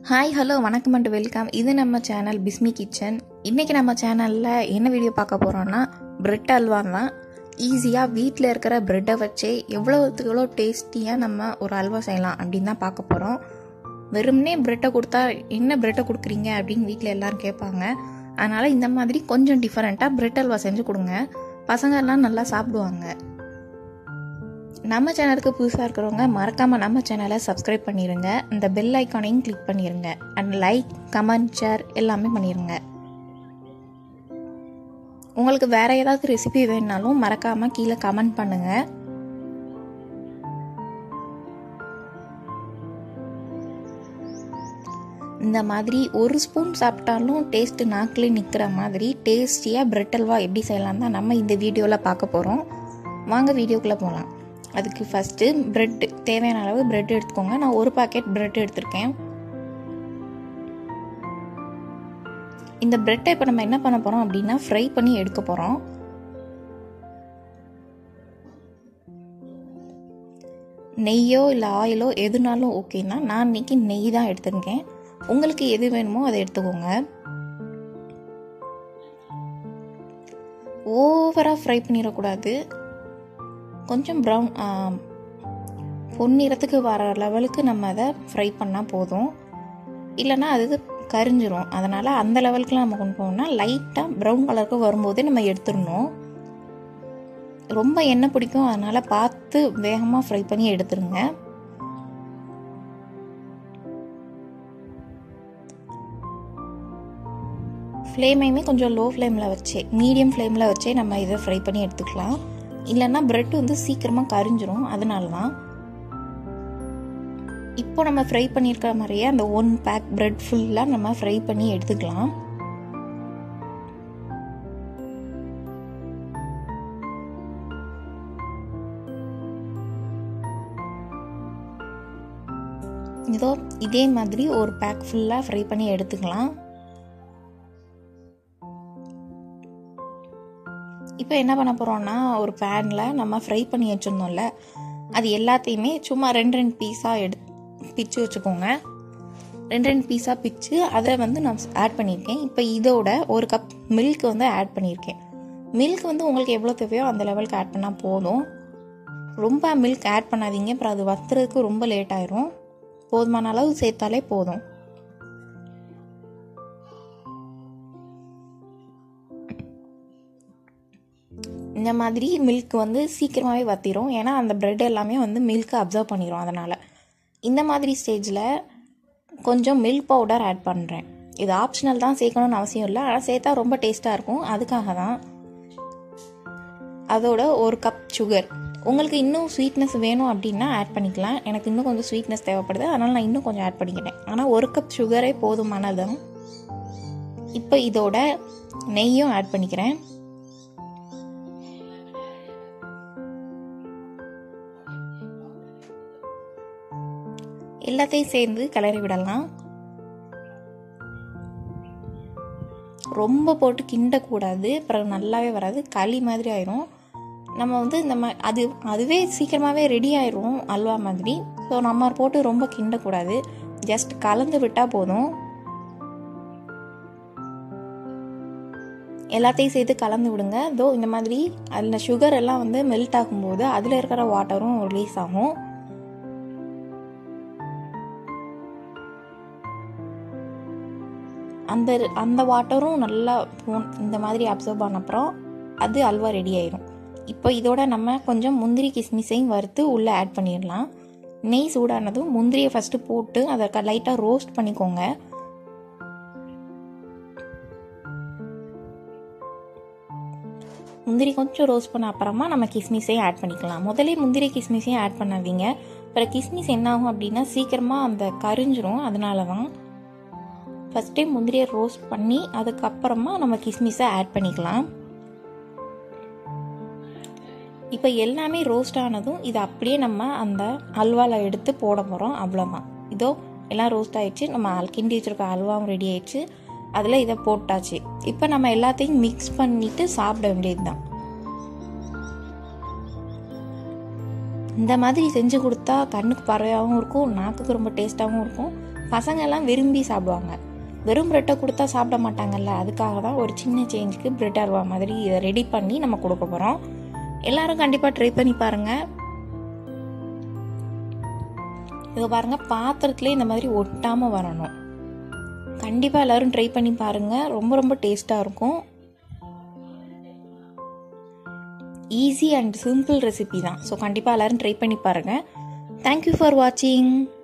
hi hello வணக்கம் and welcome இது நம்ம சேனல் பிஸ்மி கிச்சன் இன்றைக்கி நம்ம சேனலில் என்ன வீடியோ பார்க்க போகிறோன்னா பிரெட் அல்வா தான் ஈஸியாக வீட்டில் இருக்கிற ப்ரெட்டை வச்சே எவ்வளோத்துக்கு எவ்வளோ டேஸ்டியாக நம்ம ஒரு அல்வா செய்யலாம் அப்படின்னு தான் பார்க்க போகிறோம் வெறுமனே ப்ரெட்டை கொடுத்தா என்ன ப்ரெட்டை கொடுக்குறீங்க அப்படின்னு வீட்டில் எல்லோரும் கேட்பாங்க அதனால் இந்த மாதிரி கொஞ்சம் டிஃப்ரெண்ட்டாக பிரெட் அல்வா செஞ்சு கொடுங்க பசங்க எல்லாம் நல்லா சாப்பிடுவாங்க நம்ம சேனலுக்கு புதுசாக இருக்கிறவங்க மறக்காமல் நம்ம சேனலை சப்ஸ்கிரைப் பண்ணிடுங்க இந்த பெல் ஐக்கானையும் கிளிக் பண்ணிடுங்க அண்ட் லைக் கமெண்ட் ஷேர் எல்லாமே பண்ணிடுங்க உங்களுக்கு வேற ஏதாவது ரெசிபி வேணுனாலும் மறக்காமல் கீழே கமெண்ட் பண்ணுங்க இந்த மாதிரி ஒரு ஸ்பூன் சாப்பிட்டாலும் டேஸ்ட் நாக்கிலே நிற்கிற மாதிரி டேஸ்டியாக பிரெட் அல்வா எப்படி செய்யலாம் தான் நம்ம இந்த வீடியோவில் பார்க்க போகிறோம் வாங்க வீடியோக்குள்ளே போகலாம் அதுக்கு ஃபஸ்ட்டு ப்ரெட் தேவையான அளவு ப்ரெட் எடுத்துக்கோங்க நான் ஒரு பாக்கெட் ப்ரெட் எடுத்திருக்கேன் இந்த ப்ரெட்டை இப்போ நம்ம என்ன பண்ண போகிறோம் அப்படின்னா ஃப்ரை பண்ணி எடுக்க போகிறோம் நெய்யோ இல்லை ஆயிலோ எதுனாலும் ஓகேனா நான் இன்னைக்கு நெய் தான் எடுத்திருக்கேன் உங்களுக்கு எது வேணுமோ அதை எடுத்துக்கோங்க ஓவராக ஃப்ரை பண்ணிடக்கூடாது கொஞ்சம் ப்ரௌன் பொன்னிறத்துக்கு வர லெவலுக்கு நம்ம அதை ஃப்ரை பண்ணால் போதும் இல்லைன்னா அது கரிஞ்சிரும் அதனால் அந்த லெவலுக்குலாம் நம்ம கொண்டு போகணும்னா லைட்டாக ப்ரௌன் கலருக்கு வரும்போதே நம்ம எடுத்துடணும் ரொம்ப எண்ணெய் பிடிக்கும் அதனால் பார்த்து வேகமாக ஃப்ரை பண்ணி எடுத்துருங்க ஃப்ளேமையுமே கொஞ்சம் லோ ஃப்ளேமில் வச்சே மீடியம் ஃப்ளேமில் வச்சே நம்ம இதை ஃப்ரை பண்ணி எடுத்துக்கலாம் இல்லைன்னா ப்ரெட் வந்து சீக்கிரமாக கரிஞ்சிரும் அதனால தான் இப்போ நம்ம ஃப்ரை பண்ணியிருக்கிற மாதிரியே அந்த ஒன் பேக் ப்ரெட் ஃபுல்லாக நம்ம ஃப்ரை பண்ணி எடுத்துக்கலாம் இதோ இதே மாதிரி ஒரு பேக் ஃபுல்லாக ஃப்ரை பண்ணி எடுத்துக்கலாம் இப்போ என்ன பண்ண போகிறோம்னா ஒரு பேனில் நம்ம ஃப்ரை பண்ணி வச்சுருந்தோம்ல அது எல்லாத்தையுமே சும்மா ரெண்டு ரெண்டு பீஸாக எடு பிச்சு வச்சுக்கோங்க ரெண்டு ரெண்டு பீஸாக பிச்சு அதை வந்து நான் ஆட் பண்ணியிருக்கேன் இப்போ இதோட ஒரு கப் மில்க் வந்து ஆட் பண்ணியிருக்கேன் மில்க் வந்து உங்களுக்கு எவ்வளோ தேவையோ அந்த லெவலுக்கு ஆட் பண்ணால் போதும் ரொம்ப மில்க் ஆட் பண்ணாதீங்க அப்புறம் அது வத்துறதுக்கு ரொம்ப லேட் ஆயிரும் போதுமான அளவு சேர்த்தாலே போதும் இந்த மாதிரி மில்க் வந்து சீக்கிரமாகவே வத்திரும் ஏன்னா அந்த ப்ரெட் எல்லாமே வந்து மில்க்கை அப்சர்வ் பண்ணிடும் அதனால் இந்த மாதிரி ஸ்டேஜில் கொஞ்சம் மில்க் பவுடர் ஆட் பண்ணுறேன் இது ஆப்ஷனல் தான் சேர்க்கணும்னு அவசியம் இல்லை ஆனால் சேர்த்தா ரொம்ப டேஸ்ட்டாக இருக்கும் அதுக்காக தான் அதோட ஒரு கப் சுகர் உங்களுக்கு இன்னும் ஸ்வீட்னஸ் வேணும் அப்படின்னா ஆட் பண்ணிக்கலாம் எனக்கு இன்னும் கொஞ்சம் ஸ்வீட்னஸ் தேவைப்படுது அதனால் நான் இன்னும் கொஞ்சம் ஆட் பண்ணிக்கிட்டேன் ஆனால் ஒரு கப் சுகரே போதுமானதும் இப்போ இதோட நெய்யும் ஆட் பண்ணிக்கிறேன் எல்லாத்தையும் சேர்ந்து கிளறி விடலாம் ரொம்ப போட்டு கிண்டக்கூடாது அப்புறம் நல்லாவே வராது களி மாதிரி ஆயிரும் நம்ம வந்து இந்த மா அது அதுவே சீக்கிரமாகவே ரெடி ஆயிரும் அல்வா மாதிரி ஸோ நம்ம போட்டு ரொம்ப கிண்டக்கூடாது ஜஸ்ட் கலந்து விட்டால் போதும் எல்லாத்தையும் சேர்த்து கலந்து விடுங்க இதோ இந்த மாதிரி அதில் சுகர் எல்லாம் வந்து மெல்ட் ஆகும்போது அதில் இருக்கிற வாட்டரும் ரிலீஸ் ஆகும் அந்த அந்த வாட்டரும் நல்லா இந்த மாதிரி அப்சர்வ் பண்ண அப்புறம் அது அல்வா ரெடி ஆயிடும் இப்போ இதோட நம்ம கொஞ்சம் முந்திரி கிஸ்மிஸையும் வறுத்து உள்ளே ஆட் பண்ணிடலாம் நெய் சூடானதும் முந்திரியை ஃபஸ்ட்டு போட்டு அதை லைட்டாக ரோஸ்ட் பண்ணிக்கோங்க முந்திரி கொஞ்சம் ரோஸ்ட் பண்ண அப்புறமா நம்ம கிஸ்மிஸையும் ஆட் பண்ணிக்கலாம் முதலே முந்திரி கிஸ்மிஸையும் ஆட் பண்ணாதீங்க அப்புறம் கிஸ்மிஸ் என்ன ஆகும் அப்படின்னா சீக்கிரமாக அந்த கரிஞ்சிரும் அதனால தான் ஃபஸ்ட்டே முந்திரியை ரோஸ்ட் பண்ணி அதுக்கப்புறமா நம்ம கிஸ்மிஸை ஆட் பண்ணிக்கலாம் இப்போ எல்லாமே ரோஸ்ட் ஆனதும் இதை அப்படியே நம்ம அந்த அல்வாவில் எடுத்து போட போகிறோம் அவ்வளோதான் இதோ எல்லாம் ரோஸ்ட் ஆயிடுச்சு நம்ம கிண்டி வச்சுருக்க அல்வாவும் ரெடி ஆயிடுச்சு அதில் இதை போட்டாச்சு இப்போ நம்ம எல்லாத்தையும் மிக்ஸ் பண்ணிட்டு சாப்பிட வேண்டியது தான் இந்த மாதிரி செஞ்சு கொடுத்தா கண்ணுக்கு பறவையாகவும் இருக்கும் நாக்குக்கு ரொம்ப டேஸ்ட்டாகவும் இருக்கும் பசங்க எல்லாம் விரும்பி சாப்பிடுவாங்க வெறும் ப்ரெட்டை கொடுத்தா சாப்பிட மாட்டாங்கல்ல அதுக்காக தான் ஒரு சின்ன சேஞ்சுக்கு பிரெட் அல்வா மாதிரி இதை ரெடி பண்ணி நம்ம கொடுக்க போகிறோம் எல்லாரும் கண்டிப்பாக ட்ரை பண்ணி பாருங்கள் இதை பாருங்கள் பாத்திரத்துலேயே இந்த மாதிரி ஒட்டாமல் வரணும் கண்டிப்பாக எல்லோரும் ட்ரை பண்ணி பாருங்கள் ரொம்ப ரொம்ப டேஸ்ட்டாக இருக்கும் ஈஸி அண்ட் சிம்பிள் ரெசிபி தான் ஸோ கண்டிப்பாக எல்லோரும் ட்ரை பண்ணி பாருங்கள் தேங்க்யூ ஃபார் வாட்சிங்